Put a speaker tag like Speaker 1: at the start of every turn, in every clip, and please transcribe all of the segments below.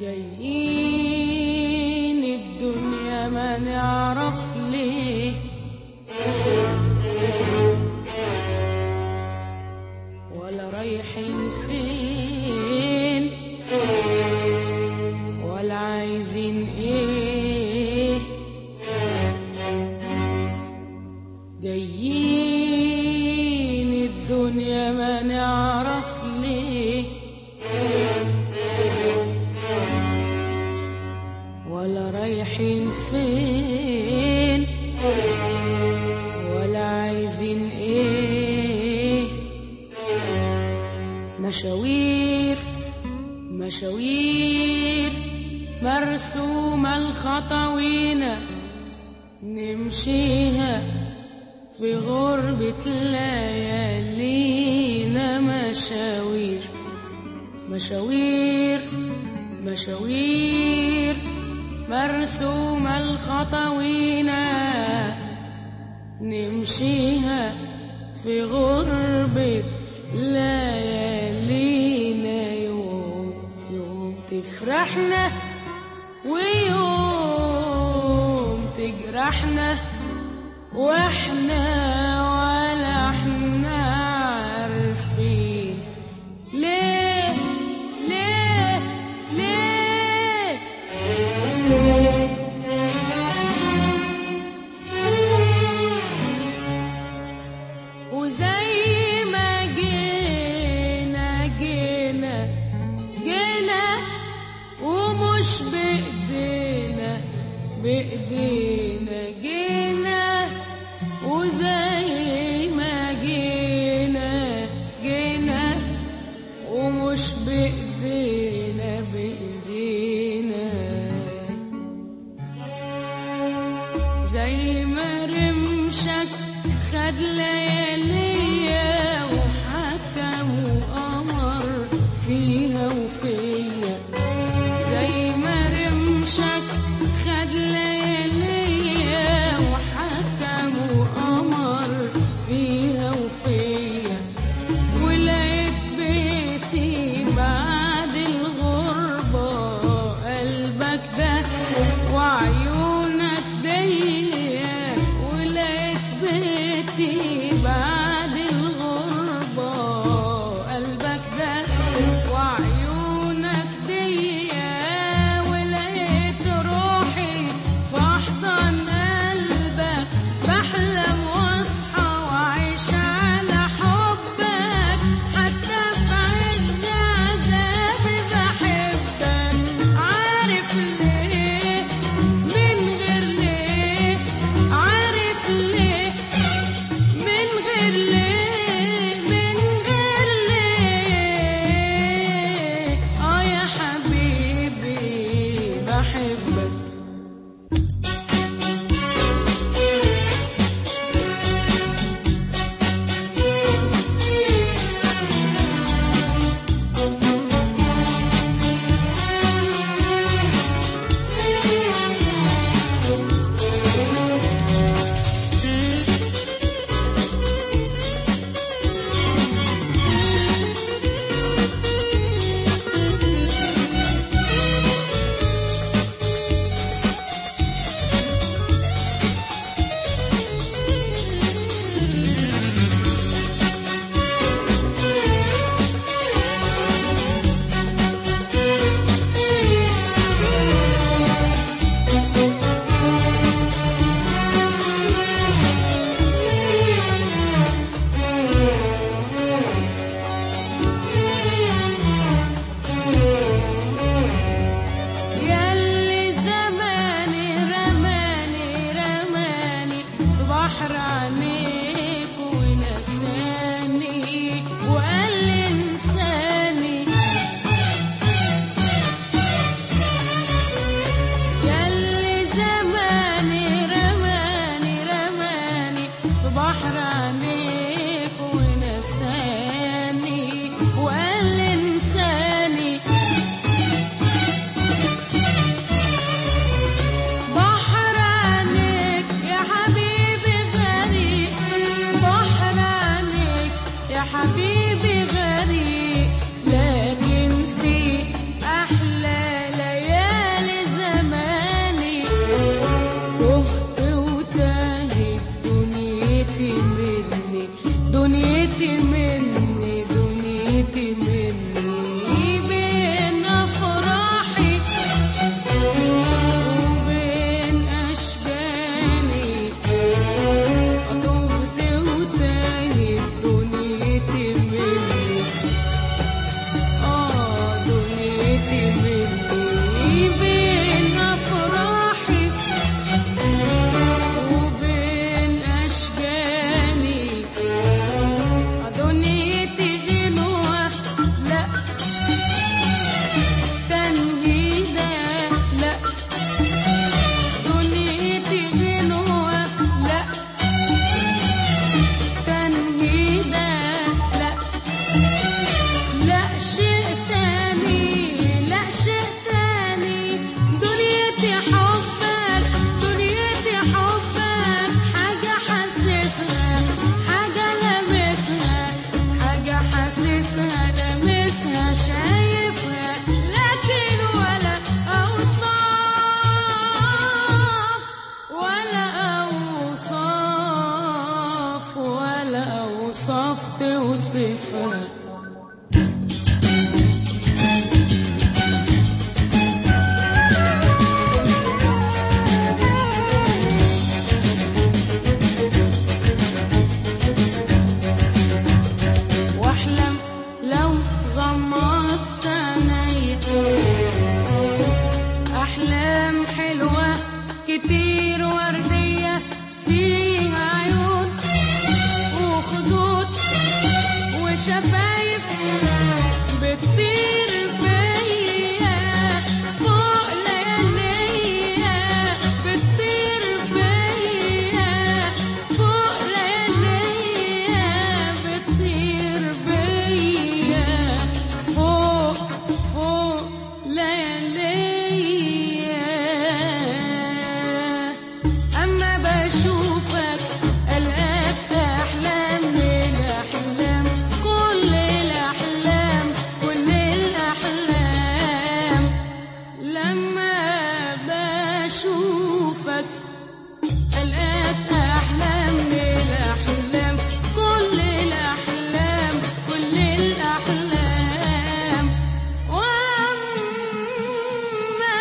Speaker 1: جايين الدنيا ما نعرف ليه ولا رايحين فين ولا عايزين ايه جايين الدنيا ما نعرف ليه ولا رايحين فين ولا عايزين ايه مشاوير مشاوير مرسومة الخطوينة نمشيها في غربة ليالينا مشاوير مشاوير مشاوير مرسومة الخطوينة نمشيها في غربة ليالينا يوم يوم تفرحنا ويوم تجرحنا واحنا ولا احنا عارفين ليه ليه ليه وزي ما جينا جينا جينا ومش بإيدينا بإيدينا جينا وزي ما جينا جينا ومش بإيدينا بإيدينا زي ما رمشك خد لياليا وحكم وأمر فيها وفيا زي ما رمشك خد لياليا وحكم وأمر فيها وفيا ولقيت بيتي بعد الغربة قلبك ده وعيونك ديا ولقيت بيتي بعد الغربة قلبك ده وعيونك غمضت عينيا أحلام حلوة كتير وردية فيها عيون وخدود وشفايف بتطير بيا فوق لياليا بتطير بيا فوق لياليا بتطير بيا فوق فوق لياليا أما بشوفك ألقاك أحلام للأحلام كل الأحلام كل الأحلام لما بشوفك ألقاك أحلام للأحلام كل الأحلام كل الأحلام وأما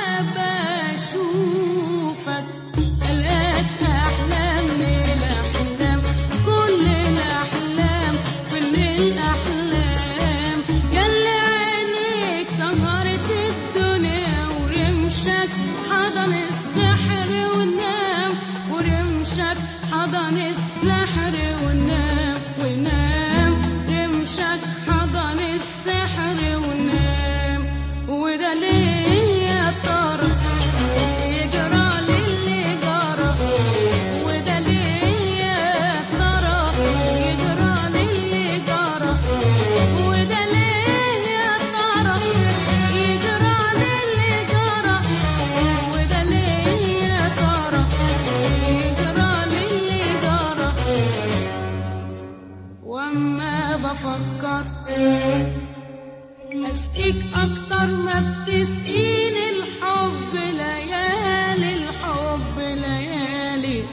Speaker 1: بشوفك ألقاك أحلام للأحلام كل الأحلام كل الأحلام ياللي عينيك سهرت الدنيا ورمشك حضن السحر ونام ورمشك حضن السحر ونام ونام رمشك حضن السحر ونام وده ليه يا ترى يجرى للي جرى وده ليه يا ترى يجرى للي جرى وده ليه يا ترى يجرى للي جرى وده ليه يا ترى يجرى للي جرى واما بفكر اسقيك اكتر ما بتسقيني الحب ليالي الحب ليالي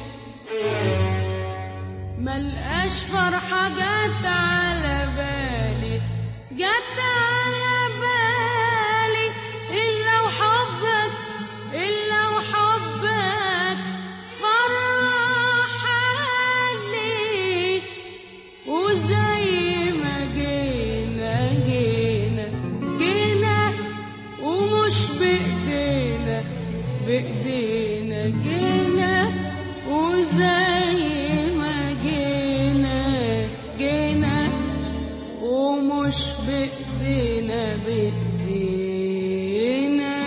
Speaker 1: ملقاش فرحة جت على بالي جت على بالي إلا وحبك إلا وحبك فرحني وزي ما جينا جينا جينا ومش بإيدينا بإيدينا جينا وزي ما جينا جينا ومش بإيدينا بإيدينا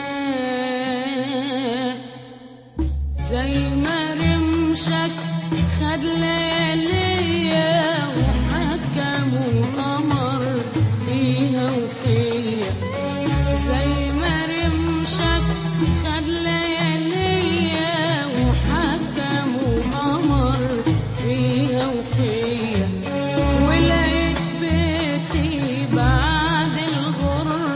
Speaker 1: زي ما رمشك خد لياليا وحكم وأمر فيها وفيا زي ما رمشك خد لياليا وحكم وأمر فيها وفيا ولقيت بيتي بعد الغربة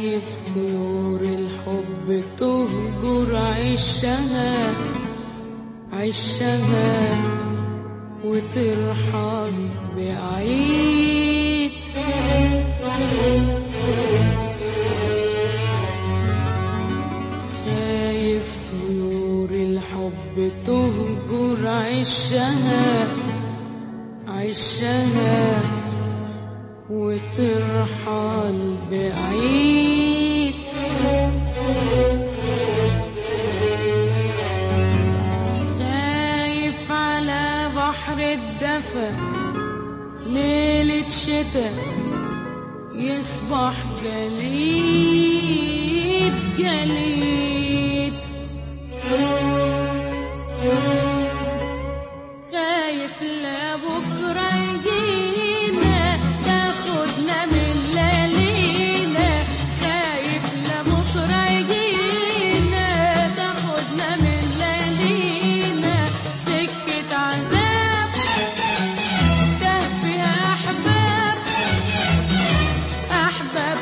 Speaker 1: خايف طيور الحب تهجر عشها عشها وترحل بعيد خايف طيور الحب تهجر عشها عشها وترحل بعيد خايف على بحر الدفا ليلة شتا يصبح جليد جليد خايف لبكرة يجينا تاخدنا من ليالينا خايف لبكرة يجينا تاخدنا من ليالينا سكة عذاب تاه فيها أحباب أحباب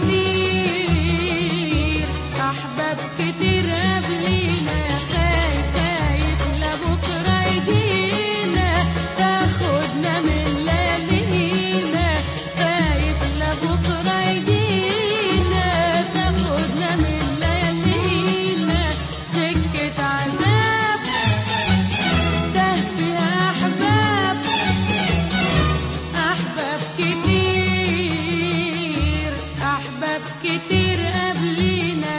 Speaker 1: كتير أحباب كتير قبلينا خايف خايف لبكرة يجينا تاخدنا من ليالينا خايف لبكرة يجينا تاخدنا من ليالينا سكة عذاب تاه فيها أحباب أحباب كتير أحباب كتير قبلينا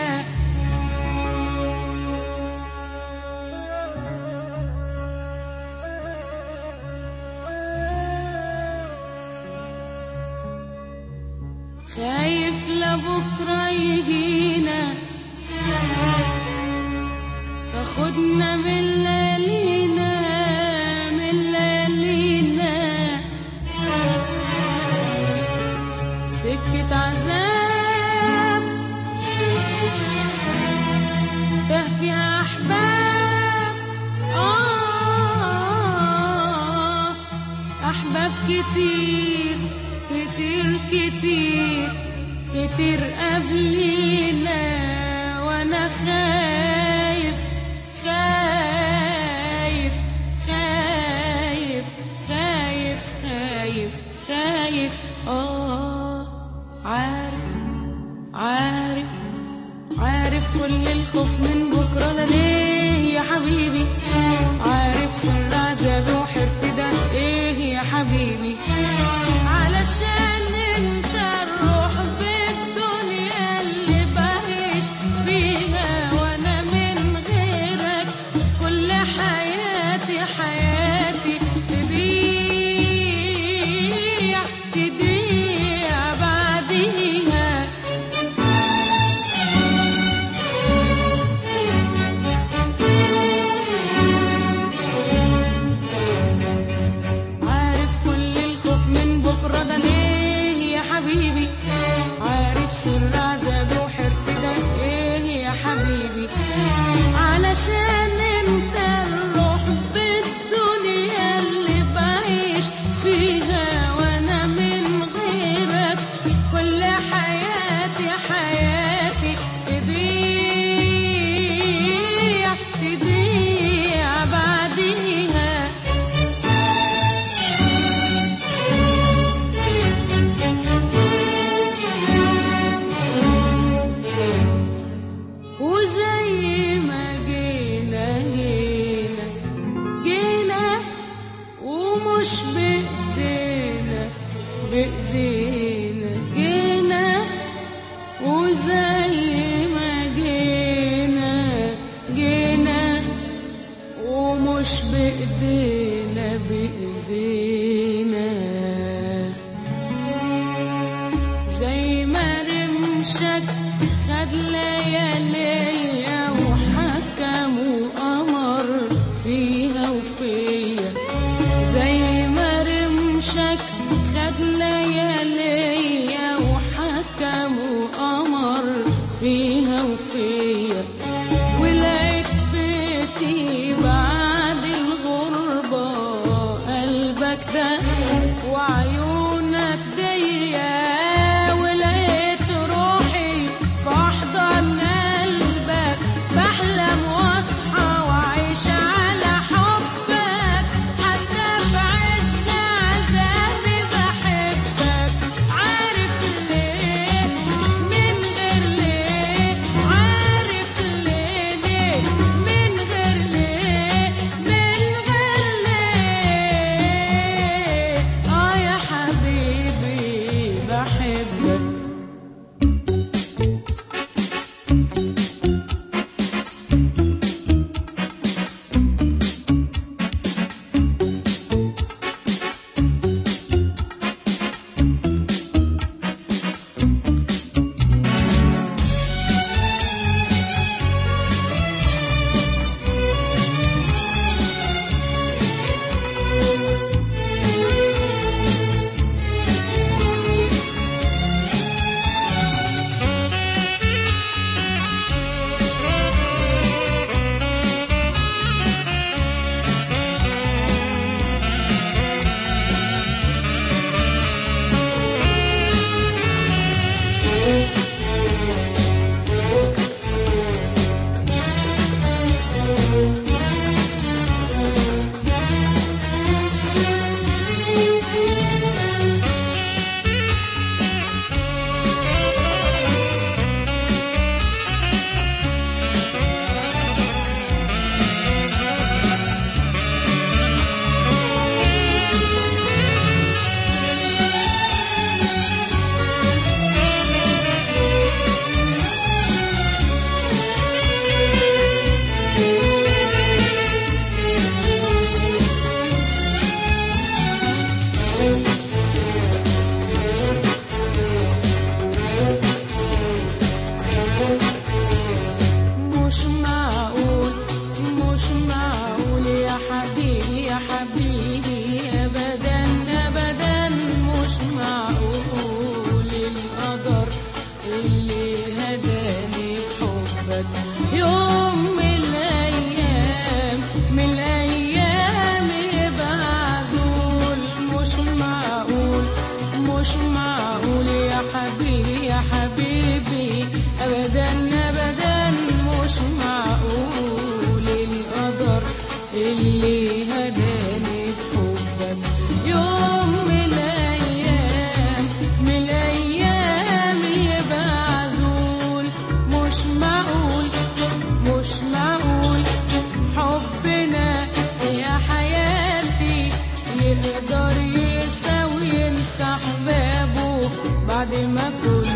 Speaker 1: خايف لبكرة يجينا تاخدنا من ليالينا من ليالينا سكة عذاب تاه فيها أحباب آه أحباب كتير كتير كتير كتير قبلينا وأنا خايف خايف خايف خايف خايف خايف آه عارف عارف عارف كل الخوف من بكرة ده ليه يا حبيبي عارف سر عذابي وحرتي ده ايه يا حبيبي علشان انت الروح بالدنيا اللي بعيش فيها وانا من غيرك كل حياتي حياتي تضيع تضيع بعديها عارف كل الخوف من بكرة ده ليه يا حبيبي عارف سر عذابي وحرتي ده ايه يا حبيبي علشان انت الروح بالدنيا اللي بعيش فيها وانا من غيرك كل حياتي حياتي تضيع تضيع بعديها وزي ما جينا جينا جينا ومش بإيدينا بإيدينا جينا وزي ما جينا جينا ومش بإيدينا بإيدينا زي ما رمشك خد لياليا وحكم وأمر فيها وفيا زي ما رمشك خد لياليا وحكم وأمر فيها وفيا ولقيت بيتي بعد الغربة قلبك ده وعيونك ديا ولقيت روحي يا حبيبي ابدا ابدا مش معقول القدر اللي هداني بحبك يوم من الايام من الايام يبقى عزول مش معقول مش معقول حبنا يا حياتي يقدر يساوي ينسى احبابه بعد ما كنت